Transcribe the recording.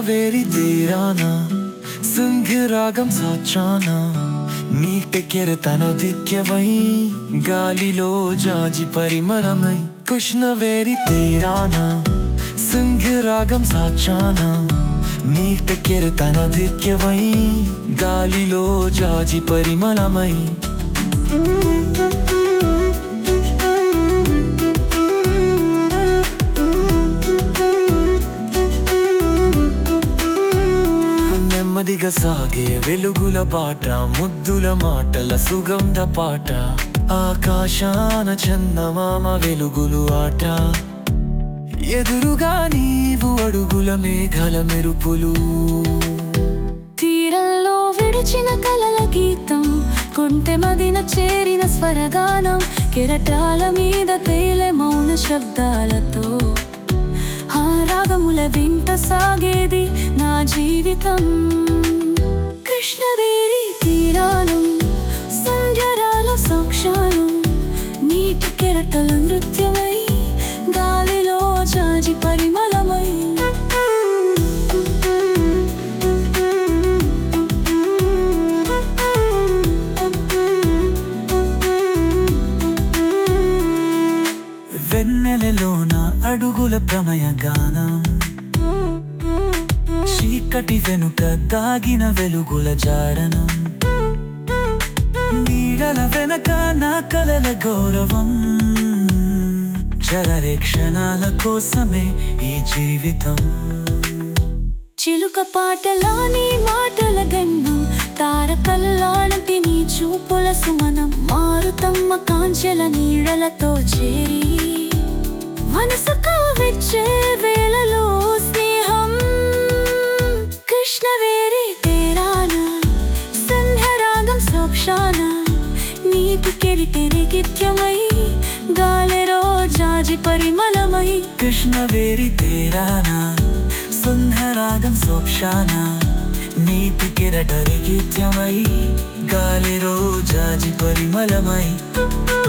కృష్ణవేరి తీరాన సింహరాగం సాచాన నీటి కెరతనదిత్యవై గాలిలో జాజి పరిమళమై కృష్ణవేరి తీరాన సింహరాగం సాచాన నీటి కెరతనదిత్యవై గాలిలో జాజి పరిమళమై నెమ్మదిగా సాగే వెలుగుల బాట ముద్దుల మాటల సుగంధ పాట ఆకాశాన చందమామ వెలుగులు ఆట ఎదురుగా నీవు అడుగుల మేఘల మెరుపులు తీరంలో విడిచిన కలల గీతం కొంటె మదిన చేరిన స్వరగానం కెరటాల మీద తేలే మౌన శబ్దాలతో ఆ రాగముల వింట సాగేది నా జీవితం కృష్ణవేరి తీరాలు సంధ్యరాల సాక్షాలు నీటి కెరటల నృత్యమై గాలిలో జాజి పరిమళమై వెన్నెలలోన అడుగుల ప్రమయ గానం చీకటి వెనుక దాగిన వెలుగుల జాడనం నీడల వెనక నా కలల గౌరవం చరరే క్షణాల కోసమే ఈ జీవితం చిలుక పాటలా నీ మాటల గన్నం తారకల్లాంటి నీ చూపుల సుమనం మారుతమ్మ కాంచెల నీడలతో చేరి మనసు కావిచ్చే వేళలో స్నేహం కృష్ణవేరి తేరాన సంధ్యరాగం సోక్షాన నీటి కెరిటెరి గిత్యమై గాలిలో జాజి పరిమళమై కృష్ణవేరి తీరాన సుందరాగం సోక్షాన నీటి కిరటరి గీత్యమై గాలి రోజాజి పరిమళమై